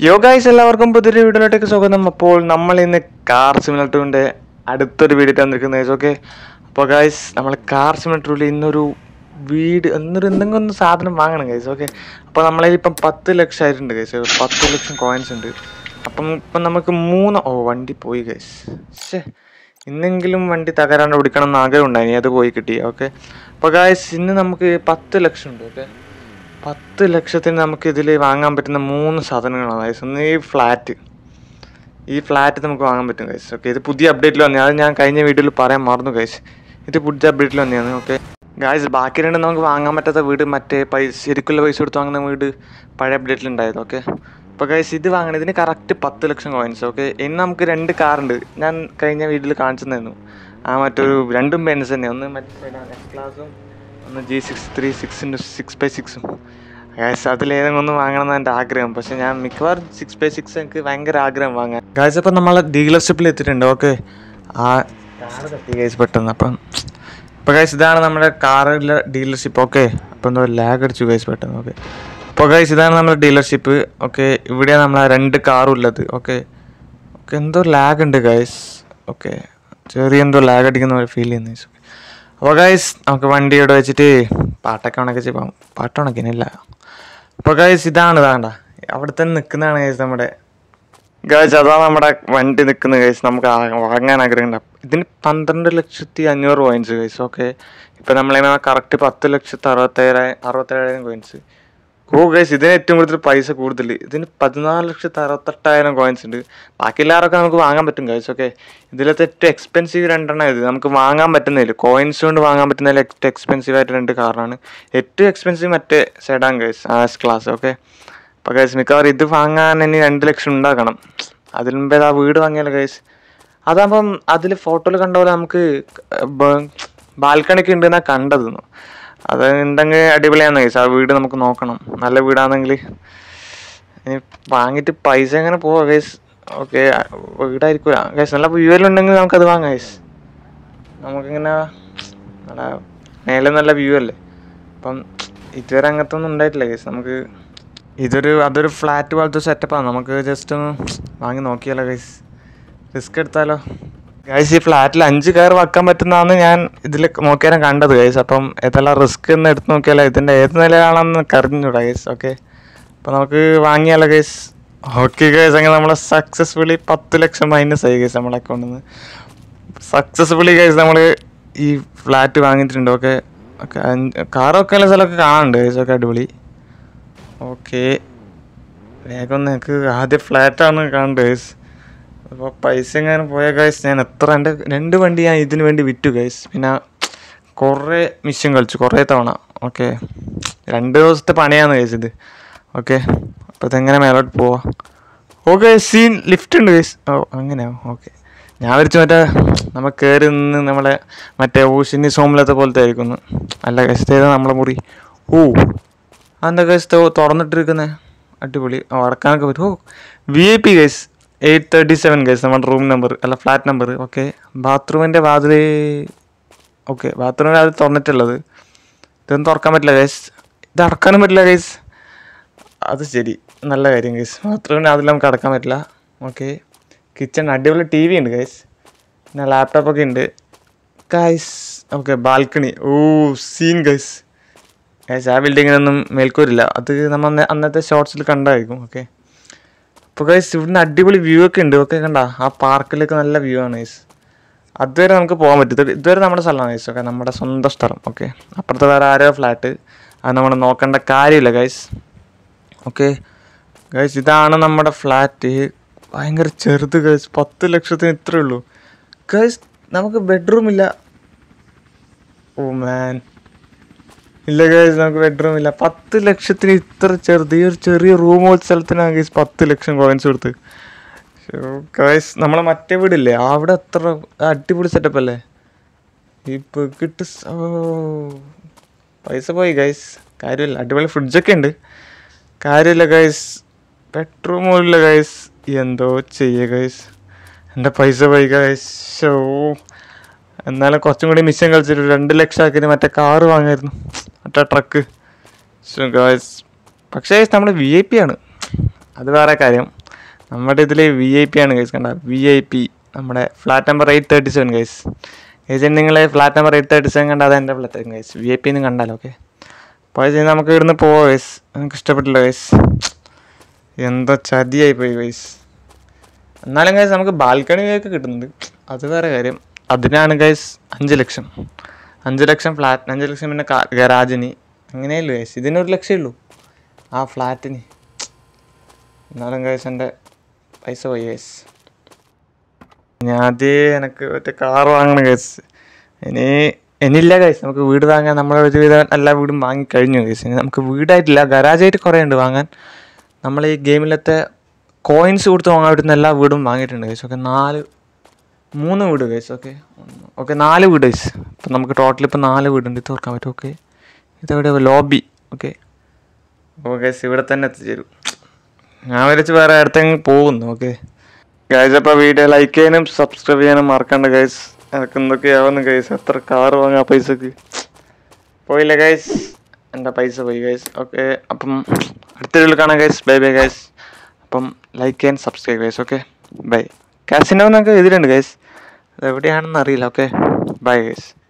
യോ ഗൈസ് എല്ലാവർക്കും പുതിയൊരു വീഡിയോയിലേക്ക് സ്വാഗതം അപ്പോൾ നമ്മൾ ഇന്ന് കാർ സിമിലറ്ററിൻ്റെ അടുത്തൊരു വീഡിയോ തന്നിരിക്കുന്ന ഗൈസ് ഓക്കെ അപ്പോൾ ഗൈസ് നമ്മൾ കാർ സിമിലറ്ററിൽ ഇന്നൊരു വീട് എന്നൊരു എന്തെങ്കിലും ഒന്ന് സാധനം വാങ്ങണം ഗൈസ് ഓക്കെ അപ്പോൾ നമ്മളതിൽ ഇപ്പം പത്ത് ലക്ഷം ആയിട്ടുണ്ട് ഗൈസ് പത്ത് ലക്ഷം കോയിൻസ് ഉണ്ട് അപ്പം ഇപ്പം നമുക്ക് മൂന്ന് ഓ വണ്ടി പോയി ഗൈസ് ശേ ഇന്നെങ്കിലും വണ്ടി തകരാണ്ട് പിടിക്കണം എന്ന് ആഗ്രഹം ഉണ്ടായി അത് പോയി കിട്ടി ഓക്കെ അപ്പോൾ ഗൈസ് ഇന്ന് നമുക്ക് പത്ത് ലക്ഷം ഉണ്ട് ഓക്കെ പത്ത് ലക്ഷത്തിന് നമുക്ക് ഇതിൽ വാങ്ങാൻ പറ്റുന്ന മൂന്ന് സാധനങ്ങളാണ് ഗൈസ് ഒന്ന് ഈ ഫ്ലാറ്റ് ഈ ഫ്ലാറ്റ് നമുക്ക് വാങ്ങാൻ പറ്റും ഗൈസ് ഓക്കെ ഇത് പുതിയ അപ്ഡേറ്റിൽ വന്നതാണ് അത് ഞാൻ കഴിഞ്ഞ വീഡിയോയിൽ പറയാൻ മറന്നു ഗൈസ് ഇത് പുതിയ അപ്ഡേറ്റിൽ വന്നതാണ് ഓക്കെ ഗൈസ് ബാക്കി രണ്ട് നമുക്ക് വാങ്ങാൻ പറ്റാത്ത വീട് മറ്റേ പൈസ ശരിക്കുള്ള പൈസ കൊടുത്ത് വാങ്ങുന്ന വീട് പഴയ അപ്ഡേറ്റിൽ ഉണ്ടായത് ഓക്കെ അപ്പോൾ ഗൈസ് ഇത് വാങ്ങണം ഇതിന് കറക്റ്റ് പത്ത് ലക്ഷം കോയിൻസ് ഓക്കെ ഇന്ന് നമുക്ക് രണ്ട് കാറുണ്ട് ഞാൻ കഴിഞ്ഞ വീഡിയോയിൽ കാണിച്ചു തന്നു ആ മറ്റൊരു രണ്ടും ബെൻസ് തന്നെ ഒന്ന് മറ്റേ എക്സ് ക്ലാസ്സും ഒന്ന് G six three six into six by സിക്സും ഗായ്സ് അതിലേതെങ്കിലും ഒന്ന് വാങ്ങണം എന്ന് എൻ്റെ ആഗ്രഹം പക്ഷെ ഞാൻ മിക്കവാറും സിക്സ് ബൈ സിക്സ് എനിക്ക് ഭയങ്കര ആഗ്രഹം വാങ്ങാൻ ഗായ്സ് അപ്പം നമ്മൾ ഡീലർഷിപ്പിൽ എത്തിയിട്ടുണ്ട് ഓക്കെ ആ കാറ് തട്ടി ഗൈസ് പെട്ടെന്ന് അപ്പം ഇപ്പോൾ ഗൈസ് ഇതാണ് നമ്മുടെ കാറിലെ ഡീലർഷിപ്പ് ഓക്കെ അപ്പോൾ എന്തോ ലാഗ് അടിച്ചു ഗൈസ് പെട്ടെന്ന് ഓക്കെ അപ്പോൾ ഗൈസ് ഇതാണ് നമ്മുടെ ഡീലർഷിപ്പ് ഓക്കെ ഇവിടെയാണ് നമ്മൾ ആ രണ്ട് കാറും ഉള്ളത് ഓക്കെ ഓക്കെ എന്തോ ലാഗ് ഉണ്ട് ഗൈസ് ഓക്കെ ചെറിയ എന്തോ ലാഗ് അടിക്കുന്ന പോലെ ഫീൽ ചെയ്യുന്നു ഗൈസ് അപ്പോൾ ഗൈസ് നമുക്ക് വണ്ടി ഇവിടെ വെച്ചിട്ട് പാട്ടൊക്കെ ഉണക്കി ചെയ്യാം പാട്ട് ഉണക്കിനില്ല അപ്പോൾ ഗൈസ് ഇതാണ് ഇതാണ്ട അവിടെ തന്നെ നിൽക്കുന്നതാണ് ഗൈസ് നമ്മുടെ ഗൈസ് അതാ നമ്മുടെ വണ്ടി നിൽക്കുന്ന ഗൈസ് നമുക്ക് ആ- വാങ്ങാൻ ആഗ്രഹമുണ്ട് ഇതിന് പന്ത്രണ്ട് ലക്ഷത്തി അഞ്ഞൂറ് കോയിൻസ് ഗൈസ് ഓക്കെ ഇപ്പം നമ്മളിങ്ങനെ കറക്റ്റ് പത്ത് ലക്ഷത്തി അറുപത്തേഴായിരം അറുപത്തേഴായിരം കോയിൻസ് ഓ ഗൈസ് ഇതിന് ഏറ്റവും കൂടുതൽ പൈസ കൂടുതൽ ഇതിന് പതിനാല് ലക്ഷത്തി അറുപത്തെട്ടായിരം കോയിൻസ് ഉണ്ട് ബാക്കി എല്ലാവരൊക്കെ നമുക്ക് വാങ്ങാൻ പറ്റും ഗൈസ് ഓക്കെ ഇതിലത്തെ ഏറ്റവും എക്സ്പെൻസീവ് രണ്ടെണ്ണം ഇത് നമുക്ക് വാങ്ങാൻ പറ്റുന്നതിൽ കോയിൻസ് കൊണ്ട് വാങ്ങാൻ പറ്റുന്നതിൽ ഏറ്റവും എക്സ്പെൻസീവ് ആയിട്ട് രണ്ട് കാറാണ് ഏറ്റവും എക്സ്പെൻസീവ് മറ്റേ സെഡാൻ ഗൈസ് ആ എസ് ക്ലാസ് ഓക്കെ അപ്പോൾ ഗൈസ് മിക്കവാറും ഇത് വാങ്ങാൻ ഇനി രണ്ട് ലക്ഷം ഉണ്ടാക്കണം അതിന് മുമ്പേ ആ വീട് വാങ്ങിയാലോ ഗൈസ് അതാകുമ്പം അതിൽ ഫോട്ടോയിൽ കണ്ട പോലെ നമുക്ക് ബാൽക്കണിക്ക് ഉണ്ട് എന്നാണ് കണ്ടത് അത് ഉണ്ടെങ്കിൽ അടിപൊളിയാണ് ഗൈസ് ആ വീട് നമുക്ക് നോക്കണം നല്ല വീടാണെങ്കിൽ ഇനി വാങ്ങിയിട്ട് പൈസ എങ്ങനെ പോവാ ഗൈസ് ഓക്കെ വീടായിരിക്കും ഗൈസ് നല്ല വ്യൂ ഉണ്ടെങ്കിൽ നമുക്കത് വാങ്ങാം ഗൈസ് നമുക്കിങ്ങനെ നല്ല മേലെ നല്ല വ്യൂ അല്ലേ അപ്പം ഇതുവരെ അങ്ങനത്തെ ഒന്നും ഉണ്ടായിട്ടില്ല ഗൈസ് നമുക്ക് ഇതൊരു അതൊരു ഫ്ലാറ്റ് പോലത്തെ സെറ്റപ്പാണ് നമുക്ക് ജസ്റ്റ് ഒന്ന് വാങ്ങി നോക്കിയാലോ ഗൈസ് റിസ്ക് എടുത്താലോ ഗൈസ് ഈ ഫ്ലാറ്റിൽ അഞ്ച് കയർ വെക്കാൻ പറ്റുന്നതാണ് ഞാൻ ഇതിൽ നോക്കിയാലും കണ്ടത് ഗൈസ് അപ്പം ഏതെല്ലാം റിസ്ക് എന്ന് എടുത്ത് നോക്കിയാലോ ഇതിൻ്റെ ഏത് നിലയാണെന്ന് കറിഞ്ഞൂടാ ഗൈസ് ഓക്കെ അപ്പോൾ നമുക്ക് വാങ്ങിയാലോ ഗൈസ് ഓക്കെ ഗൈസ് അങ്ങനെ നമ്മൾ സക്സസ്ഫുള്ളി പത്ത് ലക്ഷം മൈനസ് ആയി ഗൈസ് നമ്മളെ അക്കൗണ്ടിൽ നിന്ന് സക്സസ്ഫുള്ളി ഗൈസ് നമ്മൾ ഈ ഫ്ലാറ്റ് വാങ്ങിയിട്ടുണ്ട് ഓക്കെ ഓക്കെ കാറൊക്കെ ഉള്ള സ്ഥലമൊക്കെ കാണാനുണ്ട് ഗൈസ് ഒക്കെ അടിപൊളി ഓക്കെ വേഗം നിങ്ങൾക്ക് ആദ്യം ഫ്ലാറ്റാണ് കാണേണ്ടത് ഗൈസ് അപ്പോൾ പൈസ എങ്ങാനും പോയ ഗൈസ് ഞാൻ എത്ര എൻ്റെ രണ്ട് വണ്ടി ഞാൻ ഇതിന് വേണ്ടി വിറ്റു ഗൈസ് പിന്നെ കുറേ മിഷൻ കളിച്ചു കുറേ തവണ ഓക്കെ രണ്ട് ദിവസത്തെ പണിയാണ് ഗൈസ് ഇത് ഓക്കെ അപ്പോൾ ഇതെങ്ങനെ മേലോട്ട് പോവാ ഓക്കെ സീൻ ലിഫ്റ്റ് ഉണ്ട് ഗൈസ് ഓ അങ്ങനെയോ ഓക്കെ ഞാൻ വിളിച്ചു മറ്റേ നമ്മൾ കയറി നിന്ന് നമ്മളെ മറ്റേ ഊഷിനി സോമിലത്തെ പോലത്തെ ആയിരിക്കുന്നു അല്ല ഗൈസ് ചെയ്ത നമ്മളെ മുറി ഓ അതെന്താ ഗൈസ് തുറന്നിട്ടിരിക്കുന്നത് അടിപൊളി ഓ അടക്കാനൊക്കെ പറ്റും ഓ V I P guys eight thirty seven guys നമ്മുടെ റൂം നമ്പർ അല്ല ഫ്ലാറ്റ് നമ്പർ ഓക്കെ ബാത്റൂമിൻ്റെ വാതിൽ ഓക്കെ ബാത്റൂമിൻ്റെ വാതിൽ തുറന്നിട്ടുള്ളത് ഇതൊന്നും തുറക്കാൻ പറ്റില്ല ഗൈസ് ഇത് അടക്കാനും പറ്റില്ല ഗൈസ് അത് ശരി നല്ല കാര്യം ഗൈസ് ബാത്റൂമിൻ്റെ അതിൽ നമുക്ക് അടക്കാൻ പറ്റില്ല ഓക്കെ കിച്ചൺ അടിപൊളി ടി വി ഉണ്ട് ഗൈസ് പിന്നെ ലാപ്ടോപ്പൊക്കെ ഉണ്ട് ഗൈസ് ഓക്കെ ബാൽക്കണി ഓ സീൻ ഗൈസ് ഗൈസ് ആ ബിൽഡിങ്ങിനൊന്നും മേൽക്കൂരില്ല അത് നമ്മൾ അന്ന് അന്നത്തെ ഷോർട്സിൽ കണ്ടായിരിക്കും ഓക്കെ അപ്പോൾ ഗൈസ് ഇവിടുന്ന് അടിപൊളി വ്യൂ ഒക്കെ ഉണ്ട് ഓക്കെ കണ്ട ആ പാർക്കിലൊക്കെ നല്ല വ്യൂ ആണ് ഗൈസ് അതുവരെ നമുക്ക് പോകാൻ പറ്റും ഇത് ഇതുവരെ നമ്മുടെ സ്ഥലമാണ് ഗൈസ് ഓക്കെ നമ്മുടെ സ്വന്തം സ്ഥലം ഓക്കെ അപ്പുറത്ത് വേറെ ആരോ ഫ്ലാറ്റ് അത് നമ്മൾ നോക്കേണ്ട കാര്യമില്ല ഗൈസ് ഓക്കെ ഗൈസ് ഇതാണ് നമ്മുടെ ഫ്ലാറ്റ് ഭയങ്കര ചെറുത് ഗൈസ് പത്ത് ലക്ഷത്തിന് ഇത്രേ ഉള്ളൂ ഗൈസ് നമുക്ക് ബെഡ്റൂം ഇല്ല ഓ മാൻ ഇല്ല ഗൈസ് നമുക്ക് ബെഡ്റൂം ഇല്ല പത്ത് ലക്ഷത്തിന് ഇത്ര ചെറുത് ഈ ഒരു ചെറിയ റൂം പോലത്തെ സ്ഥലത്തിനാണ് ഗൈസ് പത്ത് ലക്ഷം കോയിൻസ് കൊടുത്ത് ഗൈസ് നമ്മളെ മറ്റേ വീടില്ലേ അവിടെ എത്ര അടിപൊളി സെറ്റപ്പ് അല്ലേ ഇപ്പൊ കിട്ടു ഓ പൈസ പോയി ഗൈസ് കാര്യമില്ല അടിപൊളി ഫ്രിഡ്ജൊക്കെ ഉണ്ട് കാര്യമില്ല ഗൈസ് ബെഡ്റൂമും ഇല്ല ഗൈസ് എന്തോ ചെയ്യുക ഗൈസ് എൻ്റെ പൈസ പോയി ഗൈസ് ഷോ എന്നാലും കുറച്ചും കൂടി മിഷൻ കളിച്ചിട്ട് രണ്ട് ലക്ഷം ആക്കിയിട്ട് മറ്റേ കാറ് വാങ്ങായിരുന്നു മറ്റേ ട്രക്ക് ഗായ്സ് പക്ഷേ നമ്മൾ വി ഐ പി ആണ് അത് വേറെ കാര്യം നമ്മുടെ ഇതിൽ വി ഐ പി ആണ് ഗൈസ് കണ്ട വി ഐ പി നമ്മുടെ flat number eight thirty seven guys guys നിങ്ങൾ flat number eight thirty seven കണ്ടാൽ അത് എൻ്റെ flat guys V I P എന്ന് കണ്ടാലോ ഓക്കെ അപ്പോൾ അത് നമുക്ക് ഇവിടുന്ന് പോവാം ഗൈസ് എനിക്ക് ഇഷ്ടപ്പെട്ടില്ല ഗൈസ് എന്തോ ചതിയായി പോയി ഗൈസ് എന്നാലും ഗൈസ് നമുക്ക് ബാൽക്കണി ഒക്കെ കിട്ടുന്നുണ്ട് അത് വേറെ കാര്യം അതിനാണ് ഗൈസ് അഞ്ച് ലക്ഷം അഞ്ച് ലക്ഷം ഫ്ലാറ്റ് അഞ്ച് ലക്ഷം പിന്നെ കാ- ഗരാജിന് അങ്ങനെയല്ലോ ഗൈസ് ഇതിനൊരു ലക്ഷമേ ഉള്ളൂ ആ ഫ്ലാറ്റിന് എന്നാലും ഗൈസ് എൻ്റെ പൈസ പോയി ഗൈസ് ഞാൻ ആദ്യേ എനിക്ക് മറ്റേ കാർ വാങ്ങണം ഗൈസ് ഇനി ഇനിയില്ല ഗൈസ് നമുക്ക് വീട് വാങ്ങാൻ നമ്മളെ ഒരുവിധം എല്ലാ വീടും വാങ്ങി കഴിഞ്ഞു ഗൈസ് ഇനി നമുക്ക് വീടായിട്ടില്ല ഗരാജായിട്ട് കുറേ ഉണ്ട് വാങ്ങാൻ നമ്മൾ ഈ ഗെയിമിലത്തെ കോയിൻസ് കൊടുത്ത് വാങ്ങാൻ പറ്റുന്ന എല്ലാ വീടും വാങ്ങിയിട്ടുണ്ട് ഗൈസ് ഓക്കെ നാല് മൂന്ന് വീട് ഗൈസ് ഓക്കെ ഓക്കെ നാല് വീട് ഗൈസ് ഇപ്പം നമുക്ക് ടോട്ടൽ ഇപ്പം നാല് വീടുണ്ട് ഇത് ഓർക്കാൻ പറ്റും ഓക്കെ ഇതെവിടെ ലോബി ഓക്കെ ഓ ഗൈസ് ഇവിടെ തന്നെ എത്തിച്ചേരും ഞാൻ വിചാരിച്ച് വേറെ അടുത്തെങ്കിലും പോകുന്നു ഓക്കെ ഗൈസ് അപ്പോൾ വീഡിയോ ലൈക്ക് ചെയ്യാനും സബ്സ്ക്രൈബ് ചെയ്യാനും മറക്കണ്ട ഗൈസ് എനിക്ക് എന്തൊക്കെയാവുന്നു ഗൈസ് എത്ര കാർ വാങ്ങാം പൈസക്ക് പോയില്ല ഗൈസ് എൻ്റെ പൈസ പോയി ഗൈസ് ഓക്കെ അപ്പം അടുത്ത വീഡിയോയിൽ കാണാം ഗൈസ് ബൈ ബൈ ഗൈസ് അപ്പം ലൈക്ക് ചെയ്യാൻ subscribe guys okay bye casino എന്നൊക്കെ എഴുതിയിട്ടുണ്ട് ഗൈസ് അത് എവിടെയാണെന്ന് അറിയില്ല ഓക്കെ ബൈ ഗൈസ്